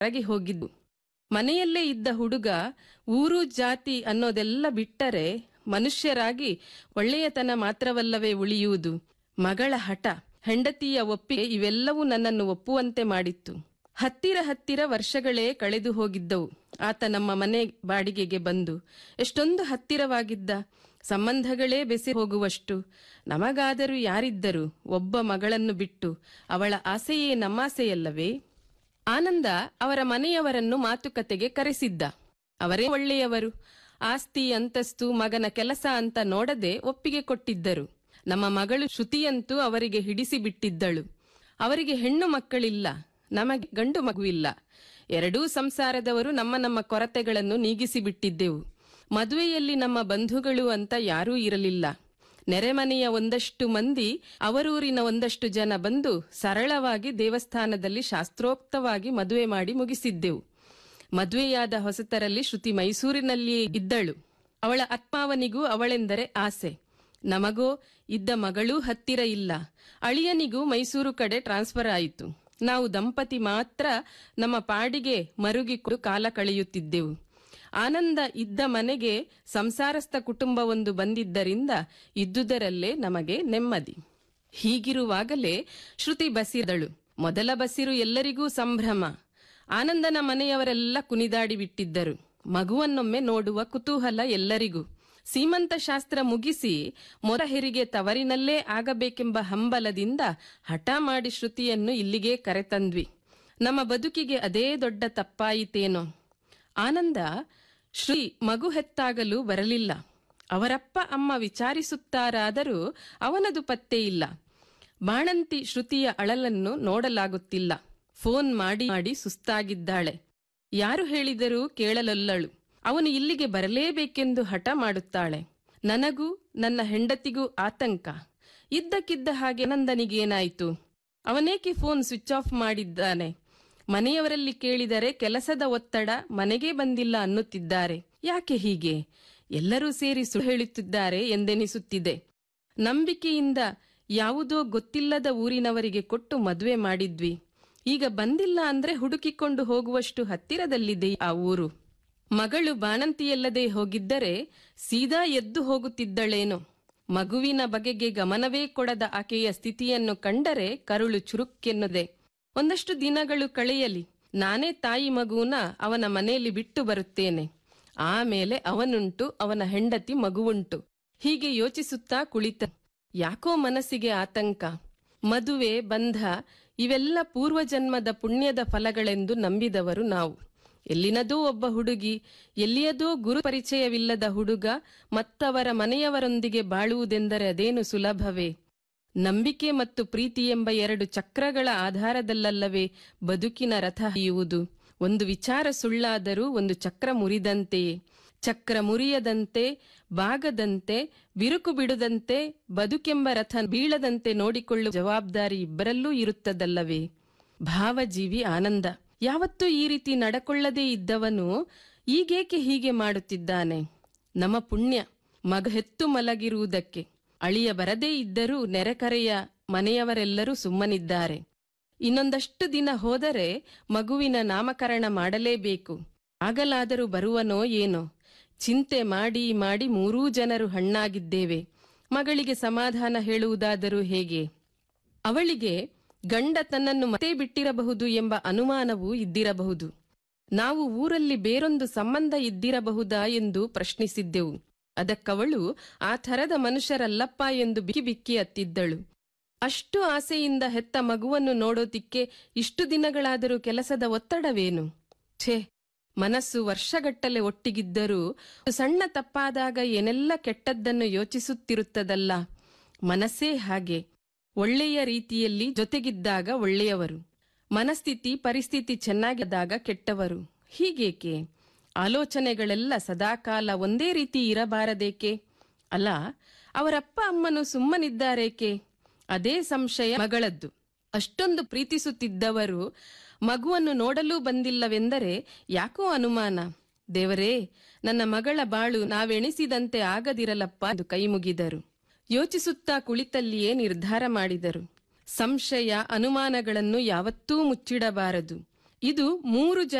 ಹೊರಗೆ ಹೋಗಿದ್ದು ಮನೆಯಲ್ಲೇ ಇದ್ದ ಹುಡುಗ ಊರು ಜಾತಿ ಅನ್ನೋದೆಲ್ಲ ಬಿಟ್ಟರೆ ಮನುಷ್ಯರಾಗಿ ಒಳ್ಳೆಯತನ ಮಾತ್ರವಲ್ಲವೇ ಉಳಿಯುವುದು ಮಗಳ ಹಠ ಹೆಂಡತಿಯ ಒಪ್ಪಿಗೆ ಇವೆಲ್ಲವೂ ನನ್ನನ್ನು ಒಪ್ಪುವಂತೆ ಮಾಡಿತ್ತು ಹತ್ತಿರ ಹತ್ತಿರ ವರ್ಷಗಳೇ ಕಳೆದು ಹೋಗಿದ್ದವು ಆತ ನಮ್ಮ ಮನೆ ಬಾಡಿಗೆಗೆ ಬಂದು ಎಷ್ಟೊಂದು ಹತ್ತಿರವಾಗಿದ್ದ ಸಂಬಂಧಗಳೇ ಬೆಸಿ ಹೋಗುವಷ್ಟು ನಮಗಾದರೂ ಯಾರಿದ್ದರು ಒಬ್ಬ ಮಗಳನ್ನು ಬಿಟ್ಟು ಅವಳ ಆಸೆಯೇ ನಮ್ಮಾಸೆಯಲ್ಲವೇ ಆನಂದ ಅವರ ಮನೆಯವರನ್ನು ಮಾತುಕತೆಗೆ ಕರೆಸಿದ್ದ ಅವರೇ ಒಳ್ಳೆಯವರು ಆಸ್ತಿ ಅಂತಸ್ತು ಮಗನ ಕೆಲಸ ಅಂತ ನೋಡದೆ ಒಪ್ಪಿಗೆ ಕೊಟ್ಟಿದ್ದರು ನಮ್ಮ ಮಗಳು ಶ್ರುತಿಯಂತೂ ಅವರಿಗೆ ಹಿಡಿಸಿ ಬಿಟ್ಟಿದ್ದಳು ಅವರಿಗೆ ಹೆಣ್ಣು ಮಕ್ಕಳಿಲ್ಲ ನಮಗೆ ಗಂಡು ಮಗುವಿಲ್ಲ ಎರಡೂ ಸಂಸಾರದವರು ನಮ್ಮ ನಮ್ಮ ಕೊರತೆಗಳನ್ನು ನೀಗಿಸಿ ಬಿಟ್ಟಿದ್ದೆವು ಮದುವೆಯಲ್ಲಿ ನಮ್ಮ ಬಂಧುಗಳು ಅಂತ ಯಾರೂ ಇರಲಿಲ್ಲ ನೆರೆಮನೆಯ ಒಂದಷ್ಟು ಮಂದಿ ಅವರೂರಿನ ಒಂದಷ್ಟು ಜನ ಬಂದು ಸರಳವಾಗಿ ದೇವಸ್ಥಾನದಲ್ಲಿ ಶಾಸ್ತ್ರೋಕ್ತವಾಗಿ ಮದುವೆ ಮಾಡಿ ಮುಗಿಸಿದ್ದೆವು ಮದುವೆಯಾದ ಹೊಸತರಲ್ಲಿ ಶ್ರುತಿ ಮೈಸೂರಿನಲ್ಲಿಯೇ ಇದ್ದಳು ಅವಳ ಆತ್ಮಾವನಿಗೂ ಅವಳೆಂದರೆ ಆಸೆ ನಮಗೋ ಇದ್ದ ಮಗಳೂ ಹತ್ತಿರ ಇಲ್ಲ ಅಳಿಯನಿಗೂ ಮೈಸೂರು ಕಡೆ ಟ್ರಾನ್ಸ್ಫರ್ ಆಯಿತು ನಾವು ದಂಪತಿ ಮಾತ್ರ ನಮ್ಮ ಪಾಡಿಗೆ ಮರುಗಿಕೊಂಡು ಕಾಲ ಕಳೆಯುತ್ತಿದ್ದೆವು ಆನಂದ ಇದ್ದ ಮನೆಗೆ ಸಂಸಾರಸ್ಥ ಕುಟುಂಬವೊಂದು ಬಂದಿದ್ದರಿಂದ ಇದ್ದುದರಲ್ಲೇ ನಮಗೆ ನೆಮ್ಮದಿ ಹೀಗಿರುವಾಗಲೇ ಶ್ರುತಿ ಬಸಿದಳು ಮೊದಲ ಬಸಿರು ಎಲ್ಲರಿಗೂ ಸಂಭ್ರಮ ಆನಂದನ ಮನೆಯವರೆಲ್ಲ ಕುಣಿದಾಡಿ ಬಿಟ್ಟಿದ್ದರು ಮಗುವನ್ನೊಮ್ಮೆ ನೋಡುವ ಕುತೂಹಲ ಎಲ್ಲರಿಗೂ ಸೀಮಂತ ಶಾಸ್ತ್ರ ಮುಗಿಸಿ ಮೊರ ಹೆರಿಗೆ ತವರಿನಲ್ಲೇ ಆಗಬೇಕೆಂಬ ಹಂಬಲದಿಂದ ಹಠ ಮಾಡಿ ಶ್ರುತಿಯನ್ನು ಇಲ್ಲಿಗೆ ಕರೆತಂದ್ವಿ ನಮ್ಮ ಬದುಕಿಗೆ ಅದೇ ದೊಡ್ಡ ತಪ್ಪಾಯಿತೇನೋ ಆನಂದ ಶ್ರೀ ಮಗು ಹೆತ್ತಾಗಲು ಬರಲಿಲ್ಲ ಅವರಪ್ಪ ಅಮ್ಮ ವಿಚಾರಿಸುತ್ತಾರಾದರೂ ಅವನದು ಪತ್ತೆ ಇಲ್ಲ ಬಾಣಂತಿ ಶ್ರುತಿಯ ಅಳಲನ್ನು ನೋಡಲಾಗುತ್ತಿಲ್ಲ ಫೋನ್ ಮಾಡಿ ಮಾಡಿ ಸುಸ್ತಾಗಿದ್ದಾಳೆ ಯಾರು ಹೇಳಿದರೂ ಕೇಳಲೊಲ್ಲಳು ಅವನು ಇಲ್ಲಿಗೆ ಬರಲೇಬೇಕೆಂದು ಹಠ ಮಾಡುತ್ತಾಳೆ ನನಗೂ ನನ್ನ ಹೆಂಡತಿಗೂ ಆತಂಕ ಇದ್ದಕ್ಕಿದ್ದ ಹಾಗೆ ನಂದನಿಗೇನಾಯಿತು ಅವನೇಕೆ ಫೋನ್ ಸ್ವಿಚ್ ಆಫ್ ಮಾಡಿದ್ದಾನೆ ಮನೆಯವರಲ್ಲಿ ಕೇಳಿದರೆ ಕೆಲಸದ ಒತ್ತಡ ಮನೆಗೆ ಬಂದಿಲ್ಲ ಅನ್ನುತ್ತಿದ್ದಾರೆ ಯಾಕೆ ಹೀಗೆ ಎಲ್ಲರೂ ಸೇರಿ ಸುಳ್ಳು ಹೇಳುತ್ತಿದ್ದಾರೆ ಎಂದೆನಿಸುತ್ತಿದೆ ನಂಬಿಕೆಯಿಂದ ಯಾವುದೋ ಗೊತ್ತಿಲ್ಲದ ಊರಿನವರಿಗೆ ಕೊಟ್ಟು ಮದುವೆ ಮಾಡಿದ್ವಿ ಈಗ ಬಂದಿಲ್ಲ ಅಂದ್ರೆ ಹುಡುಕಿಕೊಂಡು ಹೋಗುವಷ್ಟು ಹತ್ತಿರದಲ್ಲಿದೆ ಆ ಊರು ಮಗಳು ಬಾಣಂತಿಯಲ್ಲದೆ ಹೋಗಿದ್ದರೆ ಸೀದಾ ಎದ್ದು ಹೋಗುತ್ತಿದ್ದಳೇನೋ ಮಗುವಿನ ಬಗೆಗೆ ಗಮನವೇ ಕೊಡದ ಆಕೆಯ ಸ್ಥಿತಿಯನ್ನು ಕಂಡರೆ ಕರುಳು ಚುರುಕ್ಕೆನ್ನುದೆ ಒಂದಷ್ಟು ದಿನಗಳು ಕಳೆಯಲಿ ನಾನೇ ತಾಯಿ ಮಗುವನ ಅವನ ಮನೆಯಲ್ಲಿ ಬಿಟ್ಟು ಬರುತ್ತೇನೆ ಆಮೇಲೆ ಅವನುಂಟು ಅವನ ಹೆಂಡತಿ ಮಗುವುಂಟು ಹೀಗೆ ಯೋಚಿಸುತ್ತಾ ಕುಳಿತ ಯಾಕೋ ಮನಸ್ಸಿಗೆ ಆತಂಕ ಮದುವೆ ಬಂಧ ಇವೆಲ್ಲ ಪೂರ್ವಜನ್ಮದ ಪುಣ್ಯದ ಫಲಗಳೆಂದು ನಂಬಿದವರು ನಾವು ಎಲ್ಲಿನದೋ ಒಬ್ಬ ಹುಡುಗಿ ಎಲ್ಲಿಯದೋ ಗುರು ಪರಿಚಯವಿಲ್ಲದ ಹುಡುಗ ಮತ್ತವರ ಮನೆಯವರೊಂದಿಗೆ ಬಾಳುವುದೆಂದರೆ ಅದೇನು ಸುಲಭವೇ ನಂಬಿಕೆ ಮತ್ತು ಪ್ರೀತಿ ಎಂಬ ಎರಡು ಚಕ್ರಗಳ ಆಧಾರದಲ್ಲಲ್ಲವೇ ಬದುಕಿನ ರಥ ಹಿಯುವುದು ಒಂದು ವಿಚಾರ ಸುಳ್ಳಾದರೂ ಒಂದು ಚಕ್ರ ಮುರಿದಂತೆಯೇ ಚಕ್ರ ಮುರಿಯದಂತೆ ಬಾಗದಂತೆ ಬಿರುಕು ಬಿಡದಂತೆ ಬದುಕೆಂಬ ರಥ ಬೀಳದಂತೆ ನೋಡಿಕೊಳ್ಳುವ ಜವಾಬ್ದಾರಿ ಇಬ್ಬರಲ್ಲೂ ಇರುತ್ತದಲ್ಲವೇ ಭಾವಜೀವಿ ಆನಂದ ಯಾವತ್ತೂ ಈ ರೀತಿ ನಡಕೊಳ್ಳದೇ ಇದ್ದವನು ಈಗೇಕೆ ಹೀಗೆ ಮಾಡುತ್ತಿದ್ದಾನೆ ನಮ್ಮ ಪುಣ್ಯ ಮಗ ಹೆತ್ತು ಮಲಗಿರುವುದಕ್ಕೆ ಅಳಿಯ ಬರದೇ ಇದ್ದರೂ ನೆರೆಕರೆಯ ಮನೆಯವರೆಲ್ಲರೂ ಸುಮ್ಮನಿದ್ದಾರೆ ಇನ್ನೊಂದಷ್ಟು ದಿನ ಹೋದರೆ ಮಗುವಿನ ನಾಮಕರಣ ಮಾಡಲೇಬೇಕು ಆಗಲಾದರೂ ಬರುವನೋ ಏನೋ ಚಿಂತೆ ಮಾಡಿ ಮಾಡಿ ಮೂರೂ ಜನರು ಹಣ್ಣಾಗಿದ್ದೇವೆ ಮಗಳಿಗೆ ಸಮಾಧಾನ ಹೇಳುವುದಾದರೂ ಹೇಗೆ ಅವಳಿಗೆ ಗಂಡ ತನ್ನನ್ನು ಮತ್ತೆ ಬಿಟ್ಟಿರಬಹುದು ಎಂಬ ಅನುಮಾನವೂ ಇದ್ದಿರಬಹುದು ನಾವು ಊರಲ್ಲಿ ಬೇರೊಂದು ಸಂಬಂಧ ಇದ್ದಿರಬಹುದಾ ಎಂದು ಪ್ರಶ್ನಿಸಿದ್ದೆವು ಅದಕ್ಕವಳು ಆ ಥರದ ಮನುಷ್ಯರಲ್ಲಪ್ಪ ಎಂದು ಬಿಕ್ಕಿ ಬಿಕ್ಕಿ ಅತ್ತಿದ್ದಳು ಅಷ್ಟು ಆಸೆಯಿಂದ ಹೆತ್ತ ಮಗುವನ್ನು ನೋಡೋದಿಕ್ಕೆ ಇಷ್ಟು ದಿನಗಳಾದರೂ ಕೆಲಸದ ಒತ್ತಡವೇನು ಛೇ ಮನಸ್ಸು ವರ್ಷಗಟ್ಟಲೆ ಒಟ್ಟಿಗಿದ್ದರೂ ಸಣ್ಣ ತಪ್ಪಾದಾಗ ಏನೆಲ್ಲ ಕೆಟ್ಟದ್ದನ್ನು ಯೋಚಿಸುತ್ತಿರುತ್ತದಲ್ಲ ಮನಸ್ಸೇ ಹಾಗೆ ಒಳ್ಳೆಯ ರೀತಿಯಲ್ಲಿ ಜೊತೆಗಿದ್ದಾಗ ಒಳ್ಳೆಯವರು ಮನಸ್ಥಿತಿ ಪರಿಸ್ಥಿತಿ ಚೆನ್ನಾಗಿದ್ದಾಗ ಕೆಟ್ಟವರು ಹೀಗೇಕೆ ಆಲೋಚನೆಗಳೆಲ್ಲ ಸದಾಕಾಲ ಒಂದೇ ರೀತಿ ಇರಬಾರದೇಕೆ ಅಲ್ಲ ಅವರಪ್ಪ ಅಮ್ಮನು ಸುಮ್ಮನಿದ್ದಾರೇಕೆ ಅದೇ ಸಂಶಯ ಮಗಳದ್ದು ಅಷ್ಟೊಂದು ಪ್ರೀತಿಸುತ್ತಿದ್ದವರು ಮಗುವನ್ನು ನೋಡಲೂ ಬಂದಿಲ್ಲವೆಂದರೆ ಯಾಕೋ ಅನುಮಾನ ದೇವರೇ ನನ್ನ ಮಗಳ ಬಾಳು ನಾವೆಣಿಸಿದಂತೆ ಆಗದಿರಲಪ್ಪ ಎಂದು ಕೈಮುಗಿದರು ಯೋಚಿಸುತ್ತಾ ಕುಳಿತಲ್ಲಿಯೇ ನಿರ್ಧಾರ ಮಾಡಿದರು ಸಂಶಯ ಅನುಮಾನಗಳನ್ನು ಯಾವತ್ತೂ ಮುಚ್ಚಿಡಬಾರದು ಇದು ಮೂರು